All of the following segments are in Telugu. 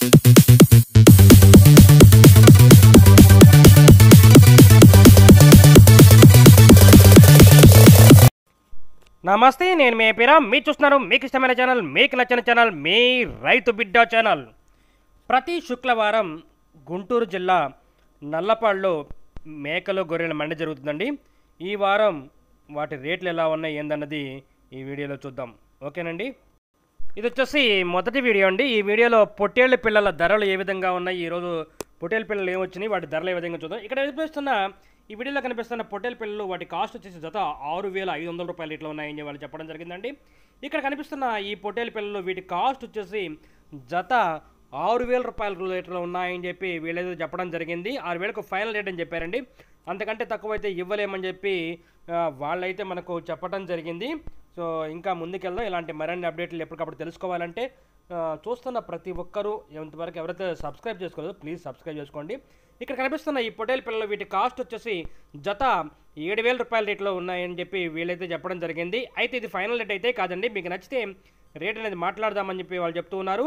నమస్తే నేను మీ పేరా మీరు చూస్తున్నారు మీకు ఇష్టమైన ఛానల్ మీకు నచ్చిన ఛానల్ మీ రైతు బిడ్డ ఛానల్ ప్రతి శుక్రవారం గుంటూరు జిల్లా నల్లపాడులో మేకలు గొర్రెల మండి జరుగుతుందండి ఈ వారం వాటి రేట్లు ఎలా ఉన్నాయి ఏందన్నది ఈ వీడియోలో చూద్దాం ఓకేనండి ఇది వచ్చేసి మొదటి వీడియో అండి ఈ వీడియోలో పొట్టేళ్ల పిల్లల ధరలు ఏ విధంగా ఉన్నాయి ఈరోజు పొట్టేళ్ల పిల్లలు ఏమొచ్చినాయి వాటి ధరలు ఏ విధంగా చూద్దాం ఇక్కడ కనిపిస్తున్న ఈ వీడియోలో కనిపిస్తున్న పొట్టేళ్ల పిల్లలు వాటి కాస్ట్ వచ్చేసి జత ఆరు వేల ఐదు వందల రూపాయలు ఇట్లా ఉన్నాయని వాళ్ళు చెప్పడం జరిగిందండి ఇక్కడ కనిపిస్తున్న ఈ పొట్టేళ్ల పిల్లలు వీటి కాస్ట్ వచ్చేసి జత ఆరు వేల రూపాయల రేట్లో ఉన్నాయని చెప్పి వీళ్ళైతే చెప్పడం జరిగింది ఆరు వేలకు ఫైనల్ రేట్ అని చెప్పారండి అంతకంటే తక్కువ అయితే ఇవ్వలేమని చెప్పి ఆ, వాళ్ళైతే మనకు చెప్పడం జరిగింది సో ఇంకా ముందుకెళ్దాం ఇలాంటి మరిన్ని అప్డేట్లు ఎప్పటికప్పుడు తెలుసుకోవాలంటే ఆ, చూస్తున్న ప్రతి ఒక్కరూ ఎంతవరకు ఎవరైతే సబ్స్క్రైబ్ చేసుకోలేదో ప్లీజ్ సబ్స్క్రైబ్ చేసుకోండి ఇక్కడ కనిపిస్తున్న ఈ పొటేల్ పిల్లలు వీటి కాస్ట్ వచ్చేసి జత ఏడు వేల రూపాయల రేట్లో ఉన్నాయని చెప్పి వీళ్ళైతే చెప్పడం జరిగింది అయితే ఇది ఫైనల్ రేట్ అయితే కాదండి మీకు నచ్చితే రేట్ అనేది మాట్లాడదామని చెప్పి వాళ్ళు చెప్తూ ఉన్నారు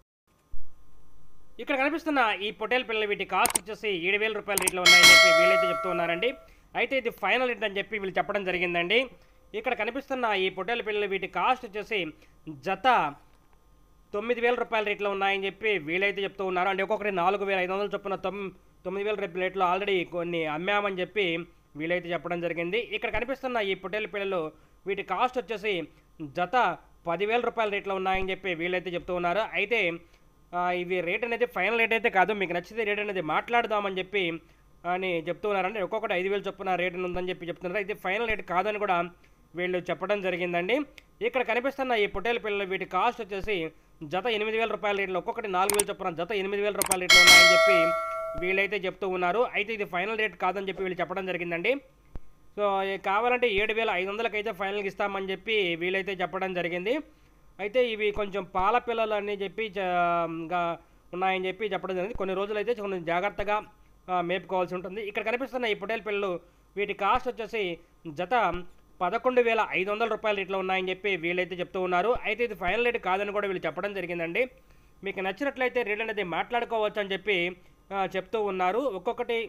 ఇక్కడ కనిపిస్తున్న ఈ పొటేల్ పిల్లలు వీటి కాస్ట్ వచ్చేసి ఏడు వేల రూపాయల రేట్లో ఉన్నాయని చెప్పి వీళ్ళైతే చెప్తూ ఉన్నారండి అయితే ఇది ఫైనల్ రేట్ అని చెప్పి వీళ్ళు చెప్పడం జరిగిందండి ఇక్కడ కనిపిస్తున్న ఈ పొటేల్ పిల్లలు వీటి కాస్ట్ వచ్చేసి జత తొమ్మిది వేల రూపాయల రేట్లో ఉన్నాయని చెప్పి వీళ్ళైతే చెప్తూ ఉన్నారు అంటే ఒక్కొక్కటి నాలుగు వేల ఐదు వందలు చొప్పున తొమ్ తొమ్మిది వేల రేపు రేట్లో ఆల్రెడీ కొన్ని అమ్మామని చెప్పి వీళ్ళైతే చెప్పడం జరిగింది ఇక్కడ కనిపిస్తున్న ఈ పొట్టేల పిల్లలు వీటి కాస్ట్ వచ్చేసి జత పదివేల రూపాయల రేట్లో ఉన్నాయని చెప్పి వీళ్ళైతే చెప్తూ ఉన్నారు అయితే ఆ, ఇవి రేట్ అనేది ఫైనల్ రేట్ అయితే కాదు మీకు నచ్చితే రేట్ అనేది మాట్లాడదామని చెప్పి అని చెప్తూ ఉన్నారంటే ఒక్కొక్కటి ఐదు వేలు చొప్పున రేట్ ఉందని చెప్పి చెప్తున్నారు అయితే ఫైనల్ రేట్ కాదని కూడా వీళ్ళు చెప్పడం జరిగిందండి ఇక్కడ కనిపిస్తున్న ఈ పొట్టేల పిల్లలు వీటి కాస్ట్ వచ్చేసి జత ఎనిమిది వేల రూపాయల రేట్లు ఒక్కొక్కటి నాలుగు వేలు చొప్పున జత ఎనిమిది వేల రూపాయల రేట్లు ఉన్నాయని చెప్పి వీళ్ళైతే చెప్తూ ఉన్నారు అయితే ఇది ఫైనల్ రేట్ కాదని చెప్పి వీళ్ళు చెప్పడం జరిగిందండి సో ఇవి కావాలంటే ఏడు వేల ఐదు వందలకైతే ఫైనల్కి ఇస్తామని చెప్పి వీళ్ళైతే చెప్పడం జరిగింది అయితే ఇవి కొంచెం పాల పిల్లలు అని చెప్పి చ- గా ఉన్నాయని చెప్పి చెప్పడం జరిగింది కొన్ని రోజులు అయితే కొంచెం జాగ్రత్తగా ఆ, మేపుకోవాల్సి ఉంటుంది ఇక్కడ కనిపిస్తున్న ఈ పొటేల్ పిల్లలు వీటి కాస్ట్ వచ్చేసి జత పదకొండు వేల ఐదు వందల రూపాయలు ఇట్లా ఉన్నాయని చెప్పి వీళ్ళైతే చెప్తూ ఉన్నారు అయితే ఇది ఫైనల్ రేట్ కాదని కూడా వీళ్ళు చెప్పడం జరిగిందండి మీకు నచ్చినట్లయితే రేట్ అనేది మాట్లాడుకోవచ్చు అని చెప్పి ఆ, చెప్తూ ఉన్నారు ఒక్కొక్కటి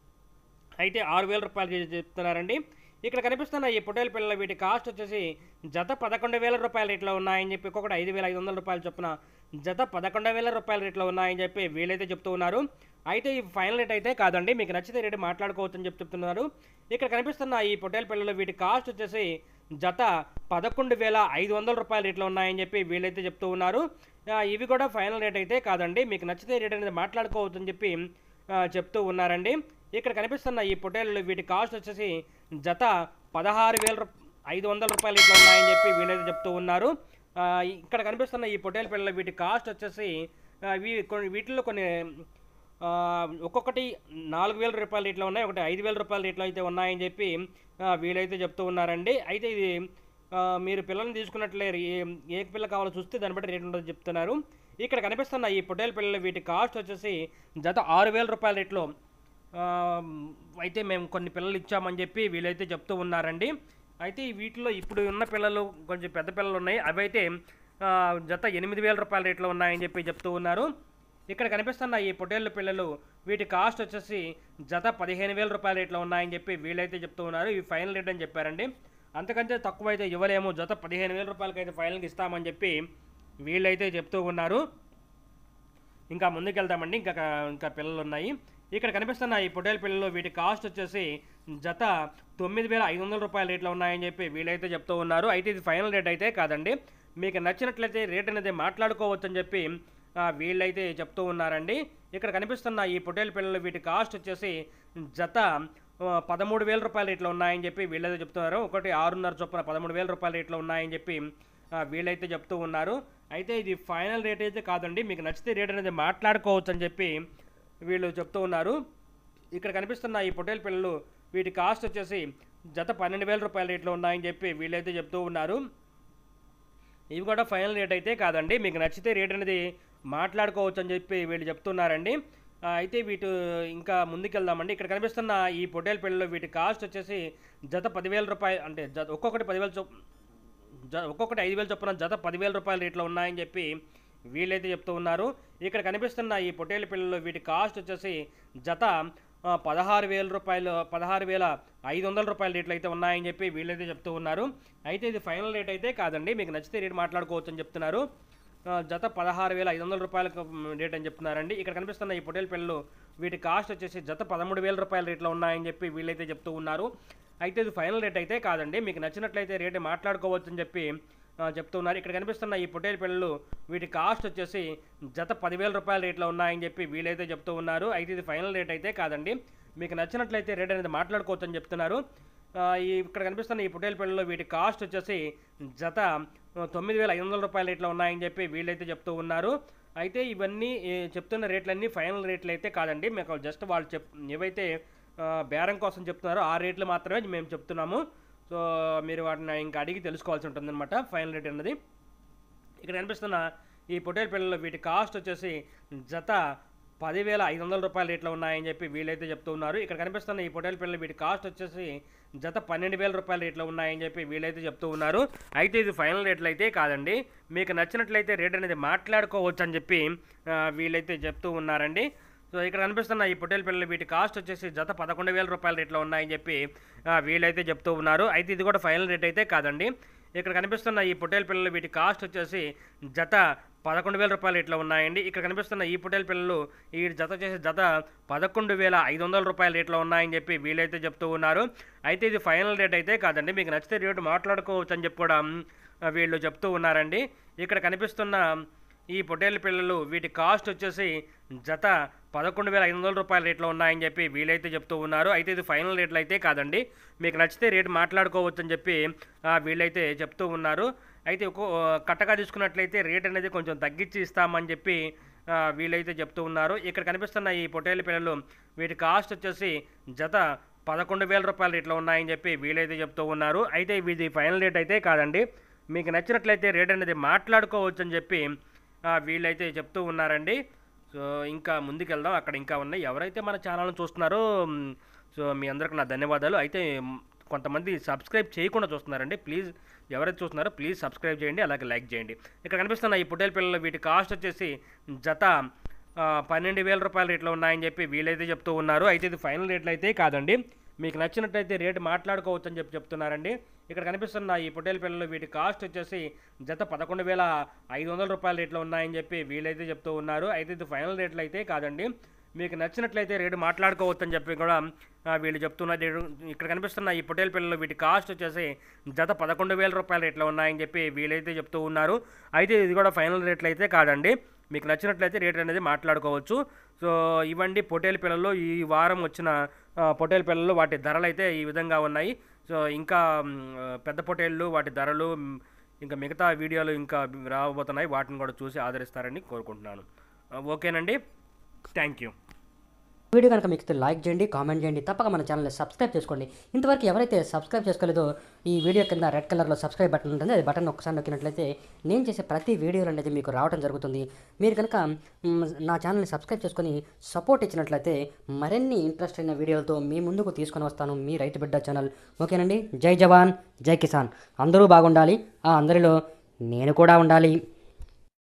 అయితే ఆరు వేల రూపాయలు చే- చెప్తున్నారండి ఇక్కడ కనిపిస్తున్న ఈ పొటేల్ పిల్లల వీటి కాస్ట్ వచ్చేసి జత పదకొండు వేల రూపాయల రేట్లో ఉన్నాయని చెప్పి ఒక్కొక్కటి ఐదు వేల ఐదు వందల రూపాయలు చొప్పున జత పదకొండు వేల రూపాయల రేట్లో ఉన్నాయని చెప్పి వీళ్ళైతే చెప్తూ ఉన్నారు అయితే ఈ ఫైనల్ రేట్ అయితే కాదండి మీకు నచ్చితే రేటు మాట్లాడుకోవచ్చు అని చెప్పి చెప్తున్నారు ఇక్కడ కనిపిస్తున్న ఈ పొటేల్ పిల్లలు వీటి కాస్ట్ వచ్చేసి జత పదకొండు వేల ఐదు వందల రూపాయల రేట్లో ఉన్నాయని చెప్పి వీళ్ళైతే చెప్తూ ఉన్నారు ఆ, ఇవి కూడా ఫైనల్ రేట్ అయితే కాదండి మీకు నచ్చితే రేట్ అనేది మాట్లాడుకోవచ్చు అని చెప్పి ఆ, చెప్తూ ఉన్నారండి ఇక్కడ కనిపిస్తున్న ఈ పొటేళ్ళు వీటి కాస్ట్ వచ్చేసి జత పదహారు వేల రూప- ఐదు వందల రూపాయలు ఇట్లా ఉన్నాయని చెప్పి వీళ్ళైతే చెప్తూ ఉన్నారు ఆ, ఇక్కడ కనిపిస్తున్న ఈ పొటేల్ పిల్లలు వీటి కాస్ట్ వచ్చేసి ఆ, ఇవి కొన్ని వీటిల్లో కొన్ని ఆ, ఒక్కొక్కటి నాలుగు వేల రూపాయల రేట్లో ఉన్నాయి ఒకటి ఐదు వేల రూపాయల రేట్లో అయితే ఉన్నాయని చెప్పి ఆ, వీళ్ళైతే చెప్తూ ఉన్నారండి అయితే ఇది ఆ, మీరు పిల్లల్ని తీసుకున్నట్లే ఏ ఏ పిల్ల కావాలో చూస్తే దాన్ని బట్టి రేట్ ఉంటుందని చెప్తున్నారు ఇక్కడ కనిపిస్తున్న ఈ పొటేల్ పిల్లలు వీటి కాస్ట్ వచ్చేసి జత ఆరు వేల రూపాయల రేట్లో ఆ, అయితే మేము కొన్ని పిల్లలు ఇచ్చామని చెప్పి వీళ్ళైతే చెప్తూ ఉన్నారండి అయితే ఈ వీటిలో ఇప్పుడు ఉన్న పిల్లలు కొంచెం పెద్ద పిల్లలు ఉన్నాయి అవి అయితే ఆ, జత ఎనిమిది వేల రూపాయల రేట్లో ఉన్నాయని చెప్పి చెప్తూ ఉన్నారు ఇక్కడ కనిపిస్తున్న ఈ పొటేళ్ళ పిల్లలు వీటి కాస్ట్ వచ్చేసి జత పదిహేను వేల రూపాయల రేట్లో ఉన్నాయని చెప్పి వీళ్ళైతే చెప్తూ ఉన్నారు ఇవి ఫైనల్ రేట్ అని చెప్పారండి అంతకంటే తక్కువ అయితే ఇవ్వలేము జత పదిహేను వేల రూపాయలకి అయితే ఫైనల్కి ఇస్తామని చెప్పి వీళ్ళైతే చెప్తూ ఉన్నారు ఇంకా ముందుకెళ్తామండి ఇంకా ఇంకా పిల్లలు ఉన్నాయి ఇక్కడ కనిపిస్తున్న ఈ పొటేల్ పిల్లలు వీటి కాస్ట్ వచ్చేసి జత తొమ్మిది వేల ఐదు వందల రూపాయల రేట్లో ఉన్నాయని చెప్పి వీళ్ళైతే చెప్తూ ఉన్నారు అయితే ఇది ఫైనల్ రేట్ అయితే కాదండి మీకు నచ్చినట్లయితే రేట్ అనేది మాట్లాడుకోవచ్చు అని చెప్పి ఆ, వీళ్ళైతే చెప్తూ ఉన్నారండి ఇక్కడ కనిపిస్తున్న ఈ పొటేల్ పిల్లలు వీటి కాస్ట్ వచ్చేసి జత ఆ, పదమూడు వేల రూపాయల రేట్లో ఉన్నాయని చెప్పి వీళ్ళైతే చెప్తున్నారు ఒకటి ఆరున్నర చొప్పున పదమూడు వేల రూపాయల రేట్లో ఉన్నాయని చెప్పి ఆ, వీళ్ళైతే చెప్తూ ఉన్నారు అయితే ఇది ఫైనల్ రేట్ అయితే కాదండి మీకు నచ్చితే రేట్ అనేది మాట్లాడుకోవచ్చు అని చెప్పి వీళ్ళు చెప్తూ ఉన్నారు ఇక్కడ కనిపిస్తున్న ఈ పొటేల్ పిల్లలు వీటి కాస్ట్ వచ్చేసి జత పన్నెండు వేల రూపాయల రేట్లో ఉన్నాయని చెప్పి వీళ్ళైతే చెప్తూ ఉన్నారు ఇవి కూడా ఫైనల్ రేట్ అయితే కాదండి మీకు నచ్చితే రేట్ అనేది మాట్లాడుకోవచ్చు అని చెప్పి వీళ్ళు చెప్తున్నారండి ఆ, అయితే వీటి ఇంకా ముందుకెళ్దామండి ఇక్కడ కనిపిస్తున్న ఈ పొటేల్ పిల్లలు వీటి కాస్ట్ వచ్చేసి జత పదివేల రూపాయలు అంటే జత ఒక్కొక్కటి పదివేల చొప్ జ ఒక్కొక్కటి ఐదు వేలు చొప్పున జత పదివేల రూపాయల రేట్లో ఉన్నాయని చెప్పి వీళ్ళైతే చెప్తూ ఉన్నారు ఇక్కడ కనిపిస్తున్న ఈ పొట్టేలు పిల్లలు వీటి కాస్ట్ వచ్చేసి జత ఆ, పదహారు వేల రూపాయలు పదహారు వేల ఐదు వందల రూపాయల రేట్లు అయితే ఉన్నాయని చెప్పి వీళ్ళైతే చెప్తూ ఉన్నారు అయితే ఇది ఫైనల్ రేట్ అయితే కాదండి మీకు నచ్చితే రేట్ మాట్లాడుకోవచ్చు అని చెప్తున్నారు ఆ, జత పదహారు వేల ఐదు వందల రూపాయలకు మ్, రేట్ అని చెప్తున్నారండి ఇక్కడ కనిపిస్తున్న ఈ పొట్టేలు పిల్లలు వీటి కాస్ట్ వచ్చేసి జత పదమూడు వేల రూపాయల రేట్లో ఉన్నాయని చెప్పి వీళ్ళైతే చెప్తూ ఉన్నారు అయితే ఇది ఫైనల్ రేట్ అయితే కాదండి మీకు నచ్చినట్లయితే రేట్ మాట్లాడుకోవచ్చు అని చెప్పి ఆ, చెప్తున్నారు ఇక్కడ కనిపిస్తున్న ఈ పొట్టేలు పిల్లలు వీటి కాస్ట్ వచ్చేసి జత పదివేల రూపాయల రేట్లో ఉన్నాయని చెప్పి వీళ్ళైతే చెప్తూ ఉన్నారు అయితే ఇది ఫైనల్ రేట్ అయితే కాదండి మీకు నచ్చినట్లయితే రేట్ అనేది మాట్లాడుకోవచ్చు అని చెప్తున్నారు ఆ, ఈ ఇక్కడ కనిపిస్తున్న ఈ పొట్టేలు పిల్లలు వీటి కాస్ట్ వచ్చేసి జత తొమ్మిది వేల ఐదు వందల రూపాయల రేట్లో ఉన్నాయని చెప్పి వీళ్ళైతే చెప్తూ ఉన్నారు అయితే ఇవన్నీ ఏ, చెప్తున్న రేట్లన్నీ ఫైనల్ రేట్లు అయితే కాదండి మీకు జస్ట్ వాళ్ళు చెప్ ఏవైతే ఆ, బేరం కోసం చెప్తున్నారో ఆ రేట్లు మాత్రమే మేము చెప్తున్నాము సో మీరు వాటిని ఇంకా అడిగి తెలుసుకోవాల్సి ఉంటుందన్నమాట ఫైనల్ రేట్ అన్నది ఇక్కడ కనిపిస్తున్న ఈ పొట్టేలు పిల్లలు వీటి కాస్ట్ వచ్చేసి జత పదివేల ఐదు వందల రూపాయల రేట్లో ఉన్నాయని చెప్పి వీళ్ళైతే చెప్తూ ఉన్నారు ఇక్కడ కనిపిస్తున్న ఈ పొట్టేలు పిల్లలు వీటి కాస్ట్ వచ్చేసి జత పన్నెండు వేల రూపాయల రేట్లో ఉన్నాయని చెప్పి వీళ్ళైతే చెప్తూ ఉన్నారు అయితే ఇది ఫైనల్ రేట్లు అయితే కాదండి మీకు నచ్చినట్లయితే రేట్ అనేది మాట్లాడుకోవచ్చు అని చెప్పి ఆ, వీళ్ళైతే చెప్తూ ఉన్నారండి సో ఇక్కడ కనిపిస్తున్న ఈ పొట్టేలు పిల్లలు వీటి కాస్ట్ వచ్చేసి జత పదకొండు వేల రూపాయల రేట్లో ఉన్నాయని చెప్పి ఆ, వీళ్ళైతే చెప్తూ ఉన్నారు అయితే ఇది కూడా ఫైనల్ రేట్ అయితే కాదండి ఇక్కడ కనిపిస్తున్న ఈ పొట్టేలు పిల్లలు వీటి కాస్ట్ వచ్చేసి జత పదకొండు వేల రూపాయలు ఇట్లా ఉన్నాయండి ఇక్కడ కనిపిస్తున్న ఈ పొట్టేలు పిల్లలు ఈ జత చేసే జత పదకొండు వేల ఐదు వందల రూపాయల రేట్లో ఉన్నాయని చెప్పి వీళ్ళైతే చెప్తూ ఉన్నారు అయితే ఇది ఫైనల్ రేట్ అయితే కాదండి మీకు నచ్చితే రేటు మాట్లాడుకోవచ్చు అని చెప్పి కూడా ఆ, వీళ్ళు చెప్తూ ఉన్నారండి ఇక్కడ కనిపిస్తున్న ఈ పొట్టేలు పిల్లలు వీటి కాస్ట్ వచ్చేసి జత పదకొండు వేల ఐదు వందల రూపాయల రేట్లో ఉన్నాయని చెప్పి వీలైతే చెప్తూ ఉన్నారు అయితే ఇది ఫైనల్ రేట్లు అయితే కాదండి మీకు నచ్చితే రేటు మాట్లాడుకోవచ్చు అని చెప్పి ఆ, వీళ్ళైతే చెప్తూ ఉన్నారు అయితే ఒక్కో కట్టగా తీసుకున్నట్లయితే రేట్ అనేది కొంచెం తగ్గించి ఇస్తామని చెప్పి ఆ, వీళ్ళైతే చెప్తూ ఉన్నారు ఇక్కడ కనిపిస్తున్న ఈ పొట్టేలు పిల్లలు వీటి కాస్ట్ వచ్చేసి జత పదకొండు వేల రూపాయల రేట్లో ఉన్నాయని చెప్పి వీళ్ళైతే చెప్తూ ఉన్నారు అయితే ఇది ఫైనల్ రేట్ అయితే కాదండి మీకు నచ్చినట్లయితే రేట్ అనేది మాట్లాడుకోవచ్చు అని చెప్పి ఆ, వీళ్ళైతే చెప్తూ ఉన్నారండి సో ఇంకా ముందుకెళ్దాం అక్కడ ఇంకా ఉన్నాయి ఎవరైతే మన ఛానల్ని చూస్తున్నారో మ్, సో మీ అందరికి నా ధన్యవాదాలు అయితే మ్, కొంతమంది సబ్స్క్రైబ్ చేయకుండా చూస్తున్నారండి ప్లీజ్ ఎవరైతే చూస్తున్నారో ప్లీజ్ సబ్స్క్రైబ్ చేయండి అలాగే లైక్ చేయండి ఇక్కడ కనిపిస్తున్న ఈ పుట్టేల పిల్లలు వీటి కాస్ట్ వచ్చేసి జత ఆ, పన్నెండు వేల రూపాయల రేట్లో ఉన్నాయని చెప్పి వీళ్ళైతే చెప్తూ ఉన్నారు అయితే ఇది ఫైనల్ రేట్లు అయితే కాదండి మీకు నచ్చినట్టయితే రేటు మాట్లాడుకోవచ్చు అని చెప్పి చెప్తున్నారండి ఇక్కడ కనిపిస్తున్న ఈ పొట్టేల పిల్లలు వీటి కాస్ట్ వచ్చేసి జత పదకొండు వేల ఐదు వందల రూపాయల రేట్లో ఉన్నాయని చెప్పి వీళ్ళైతే చెప్తూ ఉన్నారు అయితే ఇది ఫైనల్ రేట్లు అయితే కాదండి మీకు నచ్చినట్లయితే రేటు మాట్లాడుకోవచ్చు అని చెప్పి కూడా ఆ, వీళ్ళు చెప్తున్నారు ఇక్కడ కనిపిస్తున్న ఈ పొట్టేల పిల్లలు వీటి కాస్ట్ వచ్చేసి జత పదకొండు వేల రూపాయల రేట్లో ఉన్నాయని చెప్పి వీళ్ళైతే చెప్తూ ఉన్నారు అయితే ఇది కూడా ఫైనల్ రేట్లు అయితే కాదండి మీకు నచ్చినట్లయితే రేట్ అనేది మాట్లాడుకోవచ్చు సో ఇవండి పొటేల్ పిల్లలు ఈ వారం వచ్చిన ఆ, పొటేల్ పిల్లలు వాటి ధరలు అయితే ఈ విధంగా ఉన్నాయి సో ఇంకా మ్, పెద్ద పొటేళ్ళు వాటి ధరలు మ్, ఇంకా మిగతా వీడియోలు ఇంకా రాబోతున్నాయి వాటిని కూడా చూసి ఆదరిస్తారని కోరుకుంటున్నాను ఆ, ఓకేనండి థ్యాంక్ యూ వీడియో కనుక మీకు లైక్ చేయండి కామెంట్ చేయండి తప్పక మన ఛానల్ని సబ్స్క్రైబ్ చేసుకోండి ఇంతవరకు ఎవరైతే సబ్స్క్రైబ్ చేసుకోలేదో ఈ వీడియో కింద రెడ్ కలర్లో సబ్స్క్రైబ్ బటన్ ఉంటుంది అది బటన్ ఒకసారి నొక్కినట్లయితే నేను చేసే ప్రతి వీడియోలు అనేది మీకు రావడం జరుగుతుంది మీరు కనుక మ్, నా ఛానల్ని సబ్స్క్రైబ్ చేసుకొని సపోర్ట్ ఇచ్చినట్లయితే మరిన్ని ఇంట్రెస్ట్ అయిన వీడియోలతో మీ ముందుకు తీసుకొని వస్తాను మీ రైతు బిడ్డ ఛానల్ ఓకేనండి జై జవాన్ జై కిసాన్ అందరూ బాగుండాలి ఆ అందరిలో నేను కూడా ఉండాలి